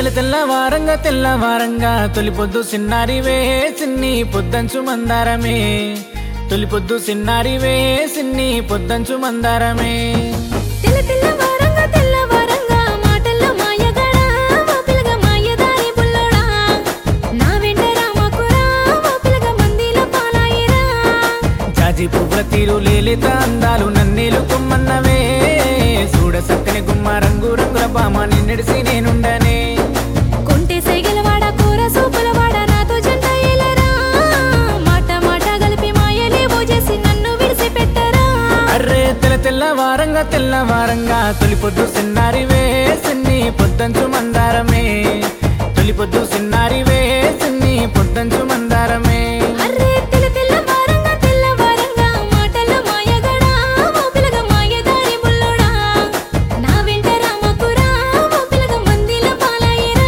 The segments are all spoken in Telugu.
తెల్ల తెల్లవారంగా తెల్లవారంగా తొలి పొద్దు సిన్నారివే సిన్ని పొద్దంచు మందారమే తొలి పొద్దు సిన్నారివే సిన్ని పొద్దంచు మందారమే తెల్ల తెల్లవారంగా తెల్లవారంగా మాటల్లో మాయగాడా ఓ పిల్లగా మాయదారి బుల్లోడా నా వెంట రామకురా ఓ పిల్లగా మందిలో పాలాయిరా జాజి పువ్వుల తీరు లేలిత అందాలు నన్నేలు కొమ్మన్నవే చూడ సక్కని గుమ్మ రంగు రంగుల బామ నిన్నడిసి నేనుండనే కొంటే సైగలవాడ కూర సూపులవాడ నాతో జంట ఏలరా మాట మాట కలిపి మాయలేవో చేసి నన్ను విడిచిపెట్టరా అర్రే తెల్ల తెల్లవారంగా తెల్లవారంగా తొలి పొద్దు సిన్నారివే సిన్ని పొద్దంచు మందారమే తొలి పొద్దు సిన్నారివే సిన్ని పొద్దంచు మందారమే అర్రే తెల్ల తెల్లవారంగా తెల్లవారంగా మాటల్లో మాయగాడా ఓ పిల్లగా మాయదారి బుల్లోడా నా వెంట రామకురా ఓ పిల్లగా మందిలో పాలాయిరా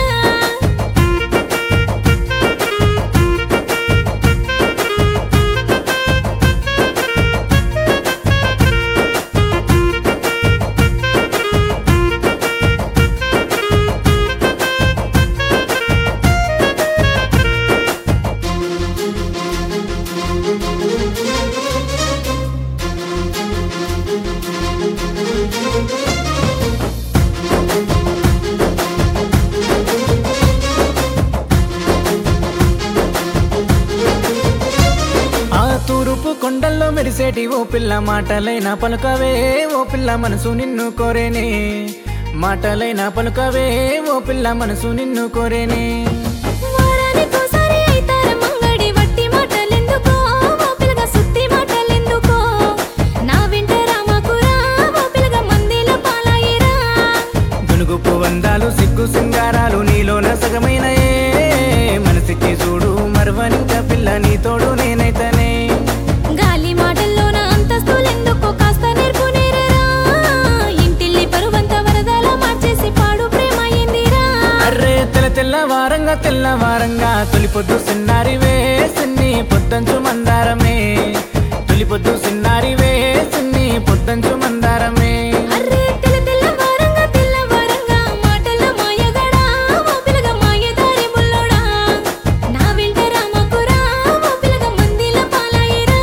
ఆ తూరుపు కొండల్లో మెరిసేటి ఓ పిల్ల మాటలైన పలుకవే ఓ పిల్ల మనసు నిన్ను కోరేనే మాటలైన పలుకవే ఓ పిల్ల మనసు నిన్ను కోరేనే వారానికోసారి అయితార మంగడి వట్టి మాటలెందుకో ఓ పిల్లగా సుత్తి మాటలెందుకో నా వెంట రామకురా ఓ పిల్లగా మందిలో పాలాయిరా గునుగుపు వందాలు సిగ్గు సింగారాలు నీలోన సగమైన మనసిచ్చి చూడు మరవనింక పిల్ల నీ తోడు నేనైతనే గాలి మాటల్లోన అంతస్తులెందుకో కాస్త నేర్పు నేరరా ఇంటిల్లి పరువంత వరదలా మార్చేసి పాడు ప్రేమ అయిందిరా అర్రే తెల్ల తెల్లవారంగా తెల్లవారంగా తొలి పొద్దు సిన్నారివే సిన్ని పొద్దంచు మందారమే తొలి పొద్దు సిన్నారివే సిన్ని పొద్దంచు మందారమే అర్రే తెల్ల తెల్లవారంగా తెల్లవారంగా మాటల్లో మాయగాడా ఓ పిల్లగా మాయదారి బుల్లోడా నా వెంట రామకురా ఓ పిల్లగా మందిలో పాలాయిరా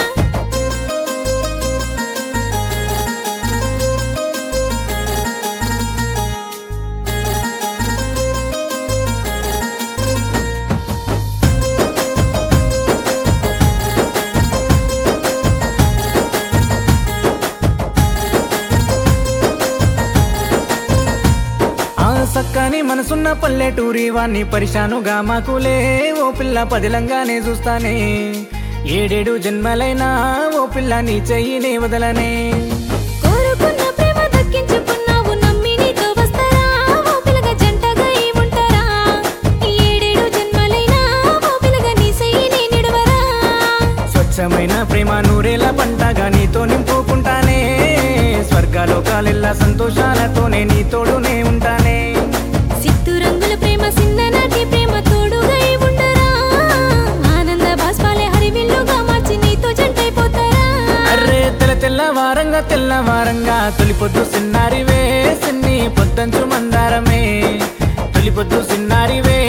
ఆ సక్కని మనసున్న పల్లెటూరి వాణ్ణి పరిశానుగా మాకులే ఓ పిల్ల పదిలంగానే చూస్తానే ఏడేడు జన్మలైనా ఓ పిల్ల నీ చెయ్యినే వదలనే కోరుకున్న ప్రేమ దక్కించుకున్నావు నమ్మి నీతో వస్తారా ఓ పిల్లగా జంటగా ఈ ఉంటారా ఏడేడు జన్మలైనా ఓ పిల్లగా నీ సెయ్యి నీ నిడవరా స్వచ్ఛమైన ప్రేమ నూరేళ్ల పంటగా నీతో నింపుకుంటానే స్వర్గాలోకాలెల్లా సంతోషాలతోనే నీ తోడునే ఉంటానే సిత్తు రంగుల ప్రేమ సిన్ననాటి ప్రేమ తోడుగా ఈ ఉండరా ఆనంద బాష్పాలే హరివిల్లుగా మార్చి నీతో జంటైపోతారా అర్రే తెల్ల తెల్లవారంగా తెల్లవారంగా తొలి పొద్దు సిన్నారివే సిన్ని పొద్దంచు మందారమే తొలి పొద్దు సిన్నారివే